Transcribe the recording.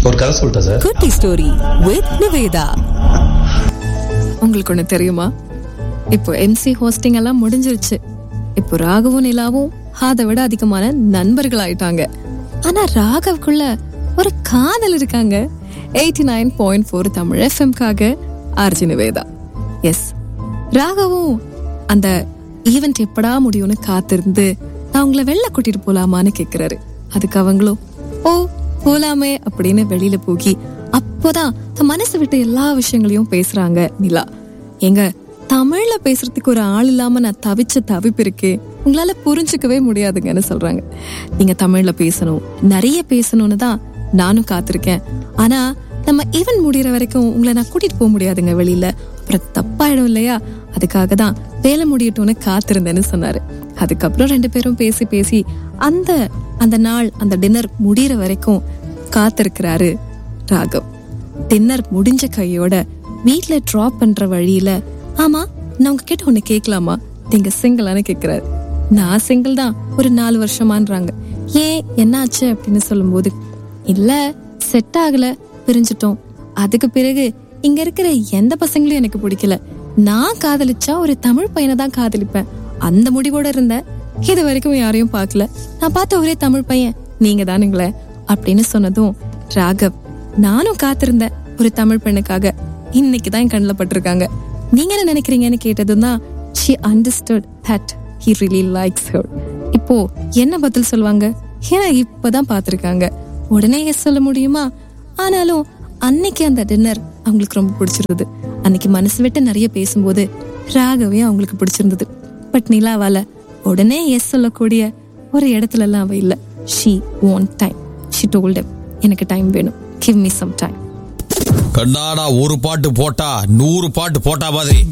ஒரு கதை சொல்லிட்டா சார் குட்டி ஸ்டோரி வித் நிவேதா உங்களுக்கு ஒண்ணு தெரியுமா இப்போ எம்சி ஹோஸ்டிங் எல்லாம் முடிஞ்சிருச்சு இப்போ ராகவும் நிலாவும் அதை விட அதிகமான நண்பர்கள் ஆயிட்டாங்க ஆனா ராகவுக்குள்ள ஒரு காதல் இருக்காங்க eighty nine point four Tamil எஃப்எம்காக ஆர்ஜி நிவேதா எஸ் ராகவும் அந்த ஈவெண்ட் எப்படா முடியும்னு காத்திருந்து நான் உங்களை வெளில கூட்டிட்டு போலாமான்னு கேக்குறாரு அதுக்கு அவங்களும் ஓ போலாமே அப்படின்னு வெளியில போகி அப்போதான் தன் மனசு விட்டு எல்லா விஷயங்களையும் பேசுறாங்க நிலா எங்க தமிழ்ல பேசுறதுக்கு ஒரு ஆள் இல்லாம நான் தவிச்ச தவிப்பு இருக்கே உங்களால புரிஞ்சுக்கவே முடியாதுங்கன்னு சொல்றாங்க நீங்க தமிழ்ல பேசணும் நிறைய பேசணும்னு தான் நானும் காத்திருக்கேன் ஆனா நம்ம ஈவன் முடியற வரைக்கும் உங்களை நான் கூட்டிட்டு போக முடியாதுங்க வெளியில அப்புறம் தப்பாயிடும் இல்லையா அதுக்காக தான் வேலை முடியட்டும்னு காத்திருந்தேன்னு சொன்னாரு அதுக்கப்புறம் ரெண்டு பேரும் பேசி பேசி அந்த அந்த நாள் அந்த டின்னர் முடியற வரைக்கும் காத்திருக்கிறாரு ராகவ் டின்னர் முடிஞ்ச கையோட வீட்ல டிராப் பண்ற வழியில ஆமா நான் உங்ககிட்ட ஒண்ணு கேட்கலாமா நீங்க சிங்கிளான்னு கேக்குறாரு நான் சிங்கிள் தான் ஒரு நாலு வருஷமான்றாங்க ஏன் என்னாச்சு அப்படின்னு சொல்லும்போது இல்ல செட் ஆகல பிரிஞ்சிட்டோம் அதுக்கு பிறகு இங்க இருக்கிற எந்த பசங்களும் எனக்கு பிடிக்கல நான் காதலிச்சா ஒரு தமிழ் பையனை தான் காதலிப்பேன் அந்த முடிவோட இருந்தேன் இது வரைக்கும் யாரையும் பார்க்கல நான் பார்த்த ஒரே தமிழ் பையன் நீங்க தானுங்களே அப்படின்னு சொன்னதும் ராகவ் நானும் காத்திருந்தேன் ஒரு தமிழ் பெண்ணுக்காக இன்னைக்கு தான் என் கண்ணில் பட்டிருக்காங்க நீங்க என்ன நினைக்கிறீங்கன்னு கேட்டதும் தான் she understood that he really likes her இப்போ என்ன பதில் சொல்லுவாங்க ஏன்னா இப்பதான் பார்த்திருக்காங்க உடனே எஸ் சொல்ல முடியுமா ஆனாலும் அன்னைக்கு அந்த டின்னர் அவங்களுக்கு ரொம்ப பிடிச்சிருந்தது அன்னைக்கு மனசு விட்டு நிறைய பேசும்போது ராகவே அவங்களுக்கு பிடிச்சிருந்தது பட் நிலாவால உடனே எஸ் சொல்லக்கூடிய ஒரு இடத்துல எல்லாம் அவ இல்ல she want time she told எனக்கு டைம் வேணும் கிவ் மீ சம் டைம் கண்ணாடா ஒரு பாட்டு போட்டா நூறு பாட்டு போட்டா மாதிரி